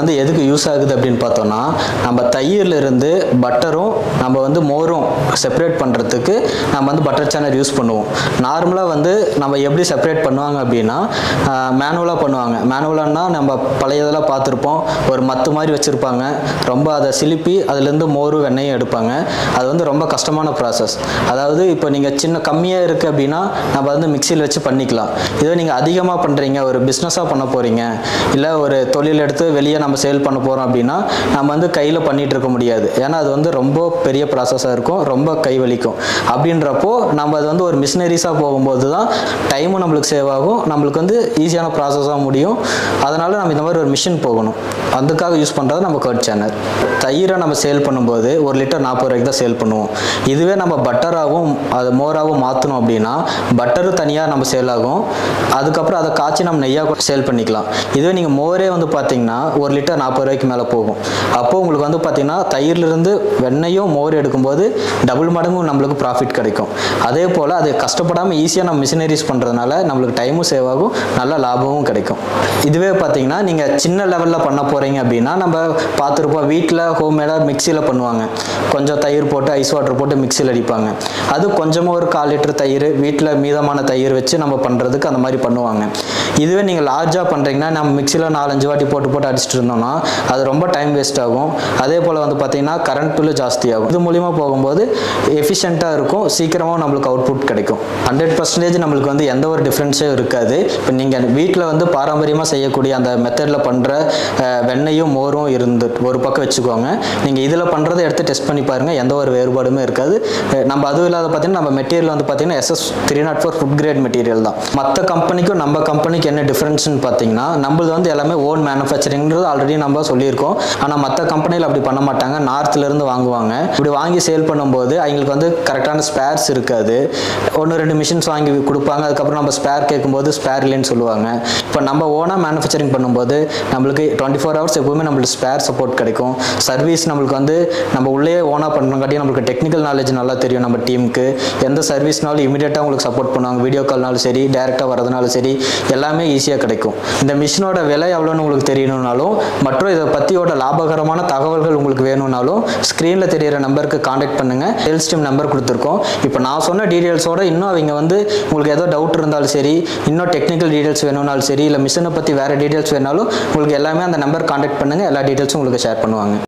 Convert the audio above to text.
வந்து எதுக்கு யூஸ் ஆகுது அப்படின்னு பார்த்தோம்னா நம்ம தயிர்ல இருந்து பட்டரும் நம்ம வந்து மோரும் செப்பரேட் பண்ணுறதுக்கு நம்ம வந்து பட்டர் சேனல் யூஸ் பண்ணுவோம் நார்மலாக வந்து நம்ம எப்படி செப்பரேட் பண்ணுவாங்க அப்படின்னா மேனுவலாக பண்ணுவாங்க மேனுவலானா நம்ம பழையதெல்லாம் பார்த்துருப்போம் ஒரு மத்து மாதிரி வச்சுருப்பாங்க ரொம்ப அதை சிலுப்பி அதுலேருந்து மோரும் வெண்ணெயும் எடுப்பாங்க அது வந்து ரொம்ப கஷ்டமான ப்ராசஸ் அதாவது இப்போ நீங்கள் சின்ன கம்மியாக இருக்குது அப்படின்னா நம்ம வந்து மிக்சியில் வச்சு பண்ணிக்கலாம் இதே நீங்கள் அதிகமாக பண்ணுறீங்க ஒரு பிஸ்னஸாக பண்ண போகிறீங்க இல்லை ஒரு தொழில் எடுத்து வெளியே நம்ம சேல் பண்ண போகிறோம் அப்படின்னா நம்ம வந்து கையில் பண்ணிட்டு இருக்க முடியாது ஏன்னா அது வந்து ரொம்ப பெரிய ப்ராசஸாக இருக்கும் ரொம்ப கை வலிக்கும் அப்படின்றப்போ நம்ம அது வந்து ஒரு மிஷினரிஸாக போகும்போது தான் டைமும் நம்மளுக்கு சேவ் ஆகும் நம்மளுக்கு வந்து ஈஸியான ப்ராசஸாக முடியும் அதனால் நம்ம இந்த மாதிரி ஒரு மிஷின் போகணும் அதுக்காக யூஸ் பண்ணுறது நம்ம கர்ட் சேனல் தயிரை நம்ம சேல் பண்ணும்போது ஒரு லிட்டர் நாற்பது ரூபாய்க்கு தான் சேல் பண்ணுவோம் இதுவே நம்ம பட்டராகவும் அது மோராகவும் மாற்றணும் அப்படின்னா பட்டரு தனியாக நம்ம சேல் ஆகும் அதுக்கப்புறம் அதை காய்ச்சி நம்ம நெய்யாக சேல் பண்ணிக்கலாம் இதுவே நீங்கள் மோரே வந்து பார்த்தீங்கன்னா ஒரு லிட்டர் நாற்பது ரூபாய்க்கு மேலே போகும் அப்போ உங்களுக்கு வந்து பார்த்தீங்கன்னா தயிர்லேருந்து வெண்ணெயும் மோர் எடுக்கும்போது டபுள் மடங்கு நம்மளுக்கு ப்ராஃபிட் கிடைக்கும் அதே போல் அது கஷ்டப்படாமல் ஈஸியாக நம்ம மிஷினரிஸ் பண்ணுறதுனால நம்மளுக்கு டைமும் சேவ் ஆகும் நல்ல லாபமும் கிடைக்கும் இதுவே பார்த்தீங்கன்னா நீங்கள் சின்ன லெவலில் பண்ண போகிறீங்க அப்படின்னா நம்ம பார்த்துருப்போம் வீட்டில் ஹோம்மேடாக மிக்சியில் பண்ணுவாங்க கொஞ்சம் தயிர் போட்டு ஐஸ் வாட்டர் போட்டு மிக்சியில் அடிப்பாங்க அது கொஞ்சமாக ஒரு கால் லிட்டர் தயிர் வீட்டில் மீதமான தயிர் வச்சு நம்ம பண்ணுறதுக்கு அந்த மாதிரி பண்ணுவாங்க இதுவே நீங்கள் லார்ஜாக பண்ணுறீங்கன்னா நம்ம மிக்சியில் நாலஞ்சு வாட்டி போட்டு போட்டு அடிச்சிட்டு இருந்தோம்னா அது ரொம்ப டைம் வேஸ்ட் ஆகும் அதே போல் வந்து பார்த்தீங்கன்னா கரண்ட் பில்லு ஜாஸ்தி ஆகும் இது மூலிமா போகும்போது எஃபிஷியண்ட்டாக இருக்கும் சீக்கிரமாக நம்மளுக்கு அவுட்புட் கிடைக்கும் ஹண்ட்ரட் பர்சன்டேஜ் நம்மளுக்கு வந்து எந்த ஒரு டிஃப்ரென்ஸும் இருக்காது இப்போ நீங்கள் வீட்டில் வந்து பாரம்பரியமாக செய்யக்கூடிய அந்த மெத்தடில் பண்ணுற வெண்ணெயும் மோரும் இருந்து ஒரு பக்கம் வச்சுக்கோங்க நீங்கள் இதில் பண்ணுறதை எடுத்து டெஸ்ட் பண்ணி பாருங்கள் எந்த ஒரு வேறுபாடுமே இருக்காது அஹ் நம்ம அதுவும் இல்லாத பார்த்தீங்கன்னா நம்ம மெட்டீரியல் வந்து பார்த்தீங்கன்னா SS three naught four food grade material தான் மற்ற கம்பெனிக்கும் நம்ம கம்பெனிக்கு என்ன டிஃப்ரென்ஸ்னு பார்த்தீங்கன்னா நம்மளது வந்து எல்லாமே ஓன் மேனுஃபேக்சரிங்கிறது ஆல்ரெடி நம்ம சொல்லியிருக்கோம் ஆனால் மற்ற கம்பெனியில் அப்படி பண்ண மாட்டாங்க நார்த்ல இருந்து வாங்குவாங்க இப்படி வாங்கி சேல் பண்ணும்போது அவங்களுக்கு வந்து கரெக்டான ஸ்பேர்ஸ் இருக்காது ஒன்று ரெண்டு மிஷின்ஸ் வாங்கி கொடுப்பாங்க அதுக்கப்புறம் நம்ம ஸ்பேர் கேட்கும்போது ஸ்பேர் இல்லைன்னு சொல்லுவாங்க இப்போ நம்ம ஓனாக மேனுஃபேக்சரிங் பண்ணும்போது நம்மளுக்கு டுவெண்ட்டி ஃபோர் ஹவர்ஸ் எப்பவுமே நம்மளுக்கு ஸ்பேர் சப்போர்ட் கிடைக்கும் சர்வீஸ் நம்மளுக்கு வந்து நம்ம உள்ளே ஓனாக பண்ணுறங்காட்டி நம்மளுக்கு டெக்னிக்கல் நாலேஜ் நல்லா தெரியும் நம்ம டீமுக்கு எந்த சர்வீஸ்னாலும் இமீடியட்டாக உங்களுக்கு சப்போர்ட் பண்ணுவாங்க வீடியோ கால்னாலும் சரி டேரெக்டாக வரதுனாலும் சரி எல்லாமே ஈஸியாக கிடைக்கும் இந்த மிஷினோட விலை எவ்வளோன்னு உங்களுக்கு தெரியணும்னாலும் மற்றும் இதை பற்றியோட லாபகரமான தகவல்கள் உங்களுக்கு வேணும்னாலும் ஸ்க்ரீனில் தெரியிற நம்பருக்கு காண்டாக்ட் பண்ணுங்கள் சேல்ஸ் டீம் நம்பர் கொடுத்துருக்கோம் இப்போ நான் சொன்ன டீட்டெயில்ஸோட இன்னும் அவங்க வந்து உங்களுக்கு ஏதோ டவுட் இருந்தாலும் சரி இன்னும் டெக்னிக்கல் டீட்டெயில்ஸ் வேணும்னாலும் சரி இல்லை மிஷினை பற்றி வேறு டீட்டெயில்ஸ் வேணாலும் உங்களுக்கு எல்லாமே அந்த நம்பர் காண்டாக்ட் பண்ணுங்கள் எல்லா டீட்டெயில்ஸும் உங்களுக்கு ஷேர் பண்ணுவாங்க